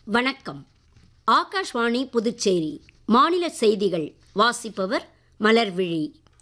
வணக்கம் ஆகாஷ்வாணி புதுச்சேரி மாநில செய்திகள் வாசிப்பவர் மலர்விழி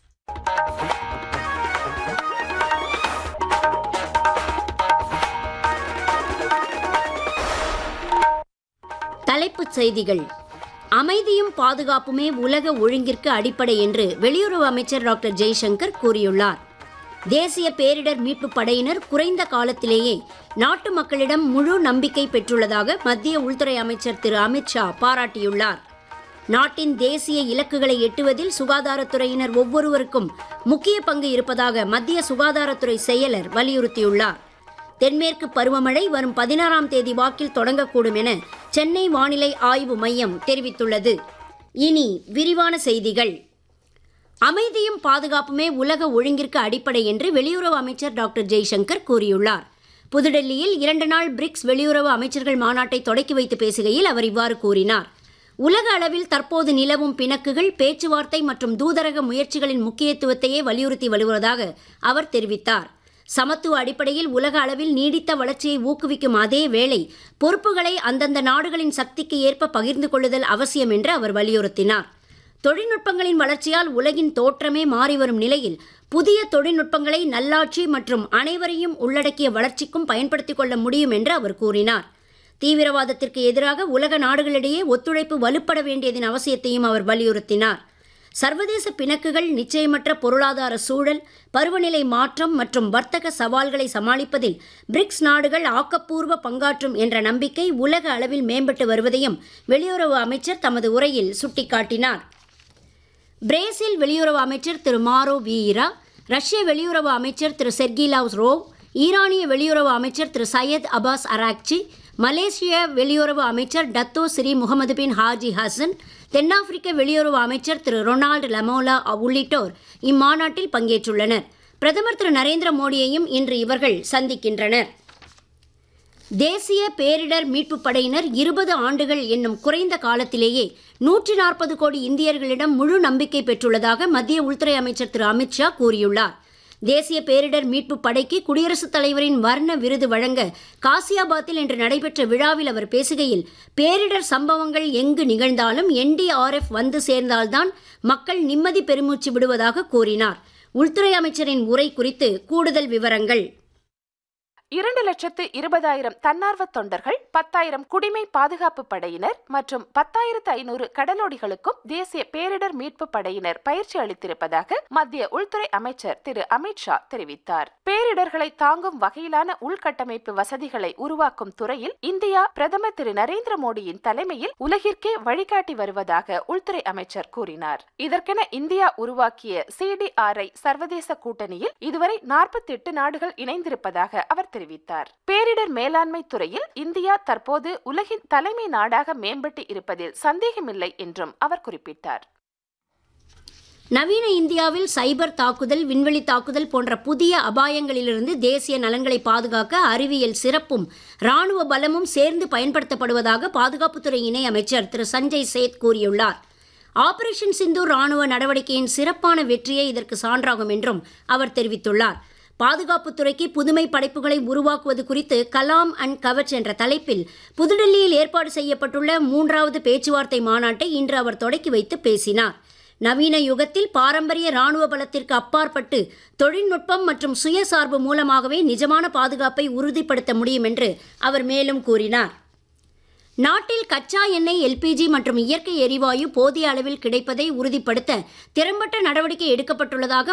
தலைப்புச் செய்திகள் அமைதியும் பாதுகாப்புமே உலக ஒழுங்கிற்கு அடிப்படை என்று வெளியுறவு அமைச்சர் டாக்டர் ஜெய்சங்கர் கூறியுள்ளார் தேசிய பேரிடர் மீட்புப் படையினர் குறைந்த காலத்திலேயே நாட்டு மக்களிடம் முழு நம்பிக்கை பெற்றுள்ளதாக மத்திய உள்துறை அமைச்சர் திரு அமித்ஷா பாராட்டியுள்ளார் நாட்டின் தேசிய இலக்குகளை எட்டுவதில் சுகாதாரத்துறையினர் ஒவ்வொருவருக்கும் முக்கிய பங்கு இருப்பதாக மத்திய சுகாதாரத்துறை செயலர் வலியுறுத்தியுள்ளார் தென்மேற்கு பருவமழை வரும் பதினாறாம் தேதி வாக்கில் தொடங்கக்கூடும் என சென்னை வானிலை ஆய்வு மையம் தெரிவித்துள்ளது இனி விரிவான செய்திகள் அமைதியும் பாதுகாப்புமே உலக ஒழுங்கிற்கு அடிப்படை என்று வெளியுறவு அமைச்சர் டாக்டர் ஜெய்சங்கர் கூறியுள்ளார் புதுடெல்லியில் இரண்டு நாள் பிரிக்ஸ் வெளியுறவு அமைச்சர்கள் மாநாட்டை தொடக்கி வைத்து பேசுகையில் அவர் இவ்வாறு கூறினார் உலக அளவில் தற்போது நிலவும் பிணக்குகள் பேச்சுவார்த்தை மற்றும் தூதரக முயற்சிகளின் முக்கியத்துவத்தையே வலியுறுத்தி வருவதாக அவர் தெரிவித்தார் சமத்துவ அடிப்படையில் உலக அளவில் நீடித்த வளர்ச்சியை ஊக்குவிக்கும் அதே வேளை பொறுப்புகளை அந்தந்த நாடுகளின் சக்திக்கு ஏற்ப பகிர்ந்து கொள்ளுதல் அவசியம் என்று அவர் வலியுறுத்தினார் தொழில்நுட்பங்களின் வளர்ச்சியால் உலகின் தோற்றமே மாறி வரும் நிலையில் புதிய தொழில்நுட்பங்களை நல்லாட்சி மற்றும் அனைவரையும் உள்ளடக்கிய வளர்ச்சிக்கும் பயன்படுத்திக் கொள்ள முடியும் என்று அவர் கூறினார் தீவிரவாதத்திற்கு எதிராக உலக நாடுகளிடையே ஒத்துழைப்பு வலுப்பட வேண்டியதன் அவசியத்தையும் அவர் வலியுறுத்தினார் சர்வதேச பிணக்குகள் நிச்சயமற்ற பொருளாதார சூழல் பருவநிலை மாற்றம் மற்றும் வர்த்தக சவால்களை சமாளிப்பதில் பிரிக்ஸ் நாடுகள் ஆக்கப்பூர்வ பங்காற்றும் என்ற நம்பிக்கை உலக அளவில் மேம்பட்டு வருவதையும் வெளியுறவு அமைச்சர் தமது உரையில் சுட்டிக்காட்டினார் பிரேசில் வெளியுறவு அமைச்சர் திரு மாரோ வீரா ரஷ்ய வெளியுறவு அமைச்சர் திரு செர்கிலாவ் ரோவ் ஈரானிய வெளியுறவு அமைச்சர் திரு சையத் அபாஸ் அராக்சி மலேசிய வெளியுறவு அமைச்சர் Dato Sri Mohamad bin Haji Hasan தென்னாப்பிரிக்க வெளியுறவு அமைச்சர் திரு ரொனால்டு லமோலா உள்ளிட்டோர் இம்மாநாட்டில் பங்கேற்றுள்ளனர் பிரதமர் திரு நரேந்திர மோடியையும் இன்று இவர்கள் சந்திக்கின்றனர் தேசிய பேரிடர் மீட்புப் படையினர் இருபது ஆண்டுகள் என்னும் குறைந்த காலத்திலேயே நூற்றி நாற்பது கோடி இந்தியர்களிடம் முழு நம்பிக்கை பெற்றுள்ளதாக மத்திய உள்துறை அமைச்சர் திரு அமித்ஷா கூறியுள்ளார் தேசிய பேரிடர் மீட்புப் படைக்கு குடியரசுத் தலைவரின் வர்ண விருது வழங்க காசியாபாத்தில் இன்று நடைபெற்ற விழாவில் அவர் பேசுகையில் பேரிடர் சம்பவங்கள் எங்கு நிகழ்ந்தாலும் என்டிஆர்எஃப் வந்து சேர்ந்தால்தான் மக்கள் நிம்மதி பெருமூச்சு விடுவதாக கூறினார் உள்துறை அமைச்சரின் உரை குறித்து கூடுதல் விவரங்கள் இரண்டு லட்சத்து இருபதாயிரம் தன்னார்வ தொண்டர்கள் பத்தாயிரம் குடிமை பாதுகாப்பு படையினர் மற்றும் பத்தாயிரத்து ஐநூறு கடலோடிகளுக்கும் தேசிய பேரிடர் மீட்பு படையினர் பயிற்சி அளித்திருப்பதாக மத்திய உள்துறை அமைச்சர் திரு அமித்ஷா தெரிவித்தார் பேரிடர்களை தாங்கும் வகையிலான உள்கட்டமைப்பு வசதிகளை உருவாக்கும் துறையில் இந்தியா பிரதமர் திரு நரேந்திர மோடியின் தலைமையில் உலகிற்கே வழிகாட்டி வருவதாக உள்துறை அமைச்சர் கூறினார் இதற்கென இந்தியா உருவாக்கிய சிடிஆர்ஐ சர்வதேச கூட்டணியில் இதுவரை நாற்பத்தி எட்டு நாடுகள் இணைந்திருப்பதாக அவர் தெரிவித்தார் பேரிடர் மேலாண்மை துறையில் இந்தியா தற்போது உலகின் தலைமை நாடாக மேம்பட்டு இருப்பதில் சந்தேகமில்லை என்றும் அவர் குறிப்பிட்டார் நவீன இந்தியாவில் சைபர் தாக்குதல் விண்வெளி தாக்குதல் போன்ற புதிய அபாயங்களிலிருந்து தேசிய நலன்களை பாதுகாக்க அறிவியல் சிறப்பும் ராணுவ பலமும் சேர்ந்து பயன்படுத்தப்படுவதாக பாதுகாப்புத்துறை இணை அமைச்சர் திரு சஞ்சய் சேத் கூறியுள்ளார் ஆபரேஷன் சிந்து ராணுவ நடவடிக்கையின் சிறப்பான வெற்றியே இதற்கு சான்றாகும் என்றும் அவர் தெரிவித்துள்ளார் பாதுகாப்புத்துறைக்கு புதுமை படைப்புகளை உருவாக்குவது குறித்து கலாம் அண்ட் கவச் என்ற தலைப்பில் புதுடெல்லியில் ஏற்பாடு செய்யப்பட்டுள்ள மூன்றாவது பேச்சுவார்த்தை மாநாட்டை இன்று அவர் தொடக்கி வைத்து பேசினார் நவீன யுகத்தில் பாரம்பரிய ராணுவ பலத்திற்கு அப்பாற்பட்டு தொழில்நுட்பம் மற்றும் சுயசார்பு மூலமாகவே நிஜமான பாதுகாப்பை உறுதிப்படுத்த முடியும் என்று அவர் மேலும் கூறினார் நாட்டில் கச்சா எண்ணெய் எல்பிஜி மற்றும் இயற்கை எரிவாயு போதிய அளவில் கிடைப்பதை உறுதிப்படுத்த திறம்பட்ட நடவடிக்கை எடுக்கப்பட்டுள்ளதாக